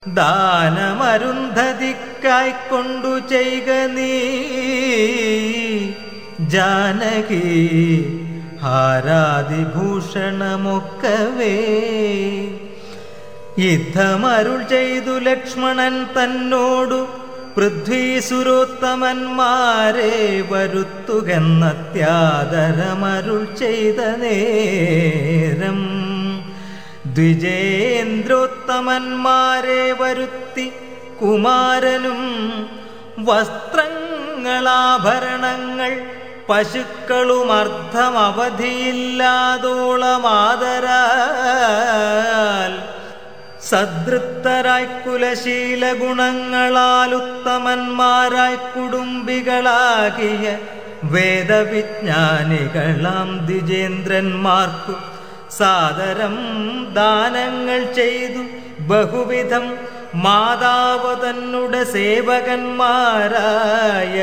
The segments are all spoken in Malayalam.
ദാനമരുന്ധതിക്കായ്ക്കൊണ്ടു ചെയ്ക നീ ജാനകി ഹാരാതിഭൂഷണമൊക്കവേ യുദ്ധമരുൾ ചെയ്തു ലക്ഷ്മണൻ തന്നോടു പൃഥ്വീസുരോത്തമന്മാരെ വരുത്തുകെന്നത്യാദരമരുൾ ചെയ്ത നേരം ദ്വിജേന്ദ്രോത്തമന്മാരെ വരുത്തി കുമാരനും വസ്ത്രങ്ങളാഭരണങ്ങൾ പശുക്കളും അവധിയില്ലാതോളമാതരാൽ സദൃത്തരായി കുലശീല ഗുണങ്ങളാൽ ഉത്തമന്മാരായി കുടുംബികളാകിയ വേദവിജ്ഞാനികളാം ദ്വിജേന്ദ്രന്മാർക്കു സാദരം ദാനങ്ങൾ ചെയ്തു ബഹുവിധം മാതാവ് തന്നുടെ സേവകന്മാരായ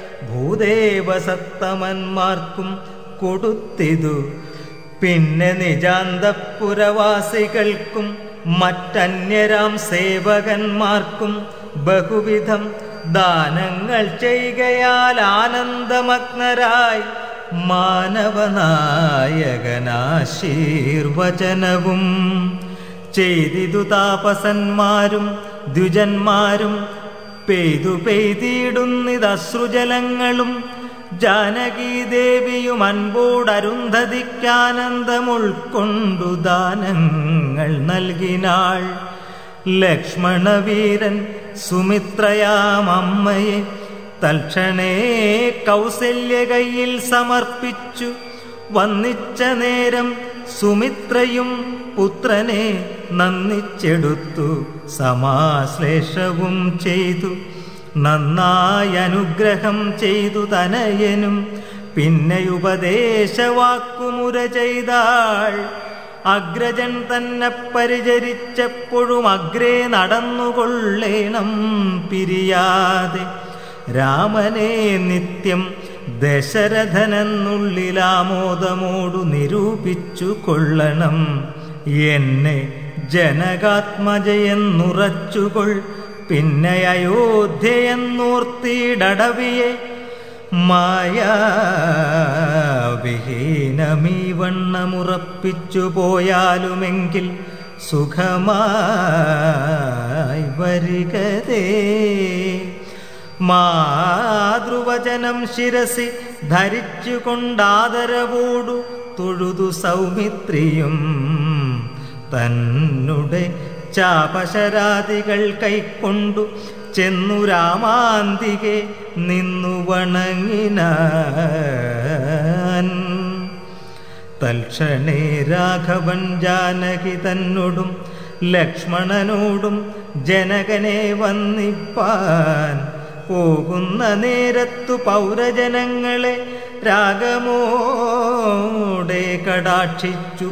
ഭൂദേവസത്തമന്മാർക്കും കൊടുത്തിതു പിന്നെ നിജാന്തപുരവാസികൾക്കും മറ്റന്യരാം സേവകന്മാർക്കും ബഹുവിധം ദാനങ്ങൾ ചെയ്യുകയാൽ ആനന്ദമഗ്നരായി മാനവനായകനാശീർവചനവും ചെയ്തിതു താപസന്മാരും ദ്വിജന്മാരും പെയ്തു പെയ്തിടുന്നിതശ്രുജലങ്ങളും ജാനകീദേവിയും അൻപോടരുന്ധതിക്കാനന്ദമുൾക്കൊണ്ടു ദാനങ്ങൾ നൽകിനാൾ ലക്ഷ്മണവീരൻ സുമിത്രയാം അമ്മയെ തൽക്ഷണേ കൗസല്യ കയ്യിൽ സമർപ്പിച്ചു വന്നിച്ച നേരം സുമിത്രയും പുത്രനെ നന്ദിച്ചെടുത്തു സമാശ്ലേഷവും ചെയ്തു നന്നായി അനുഗ്രഹം ചെയ്തു തനയനും പിന്നെ ഉപദേശവാക്കുമുര ചെയ്താൾ അഗ്രജൻ തന്നെ പരിചരിച്ചപ്പോഴും അഗ്രേ നടന്നുകൊള്ളേണം പിരിയാതെ രാമനെ നിത്യം ദശരഥനെന്നുള്ളിലാമോദമോടു നിരൂപിച്ചു കൊള്ളണം എന്നെ ജനകാത്മജയെന്നുറച്ചുകൊൾ പിന്നെ അയോധ്യയെന്നോർത്തിടവിയെ മായാവിഹീനമീ വണ്ണമുറപ്പിച്ചു പോയാലുമെങ്കിൽ സുഖമായി വരികതേ മാതൃവചനം ശിരസി ധരിച്ചുകൊണ്ടാദരവോടു തൊഴുതു സൗമിത്രിയും തന്നുടെ ചാപശരാദികൾ കൈക്കൊണ്ടു ചെന്നു രാമാന്തികെ നിന്നു വണങ്ങിനാൻ തൽക്ഷണേ രാഘവൻ ജാനകി തന്നോടും ലക്ഷ്മണനോടും ജനകനെ വന്നിപ്പാൻ പോകുന്ന നേരത്തു പൗരജനങ്ങളെ രാഗമോടെ കടാക്ഷിച്ചു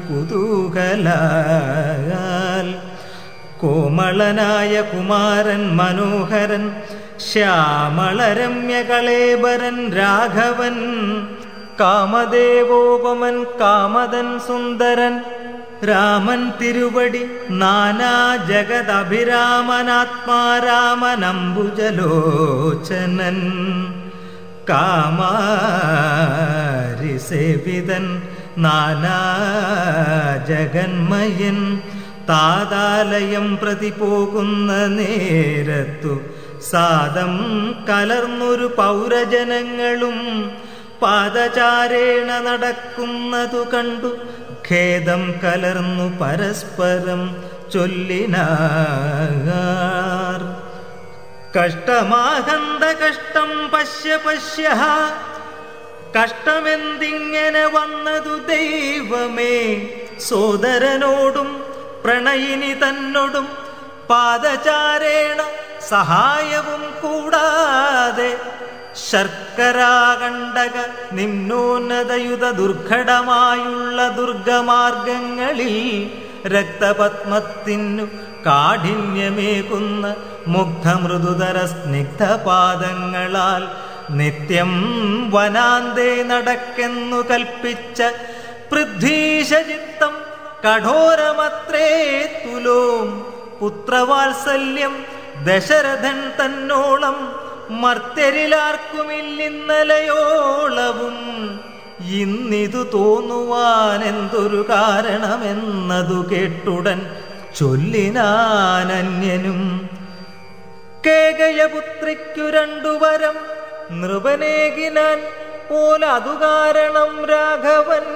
കുതൂഹലാൽ കോമളനായ കുമാരൻ മനോഹരൻ ശ്യാമളരമ്യകളേബരൻ രാഘവൻ കാമദേവോപമൻ കാമദൻ സുന്ദരൻ രാമൻ തിരുവടി നാനാ ജഗദഭിരാമനാത്മാരാമനംബുജലോചനൻ കാമാരിസേവിതൻ നാനാ ജഗന്മയൻ താതാലയം പ്രതി പോകുന്ന നേരത്തു സാദം കലർന്നൊരു പൗരജനങ്ങളും പാദചാരേണ നടക്കുന്നതു കണ്ടു ഖേദം കലർന്നു പരസ്പരം ചൊല്ലിനാർ കഷ്ടമാകന്ത കഷ്ടം പശ്യ പശ്യ കഷ്ടമെന്തിങ്ങനെ വന്നതു ദൈവമേ സോദരനോടും പ്രണയിനി തന്നോടും പാദചാരേണ സഹായവും കൂടാതെ ശർക്കരാകണ്ടക നിമ്നോന്നതയുത ദുർഘടമായുള്ള ദുർഗമാർഗങ്ങളിൽ രക്തപത്മത്തിനു കാഠിന്യമേകുന്ന മുഗ്ധമൃദുതര സ്നിഗ്ധപാദങ്ങളാൽ നിത്യം വനാന്തേ നടക്കെന്നു കൽപ്പിച്ച പൃഥ്വീശചിത്തം കഠോരമത്രേ തുലോം പുത്രവാത്സല്യം ദശരഥൻ തന്നോളം മർത്യരിലാർക്കുമില്ലിന്നലയോളവും ഇന്നിതു തോന്നുവാൻ എന്തൊരു കാരണമെന്നതു കേട്ടുടൻ ചൊല്ലിനാനന്യനും കേകയപുത്രിക്കു രണ്ടു വരം നൃപനേകിനാൻ പോലതു കാരണം രാഘവൻ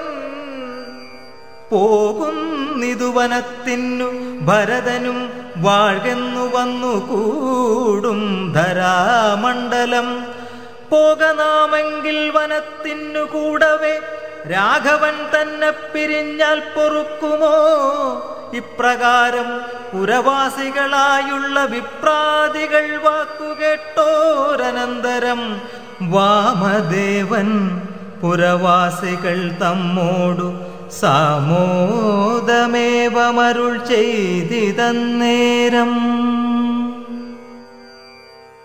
പോകുന്നിതു വനത്തിനു ഭരതനും വാഴ്കെന്നു വന്നു കൂടും ധരാമണ്ഡലം പോകനാമെങ്കിൽ വനത്തിനു കൂടവേ രാഘവൻ തന്നെ പിരിഞ്ഞാൽ പൊറുക്കുമോ ഇപ്രകാരം പുരവാസികളായുള്ള വിപ്രാതികൾ വാക്കുകേട്ടോരനന്തരം വാമദേവൻ പുരവാസികൾ തമ്മോടു സാമോദമേവമരുൾ ചെയ്തിതന്നേരം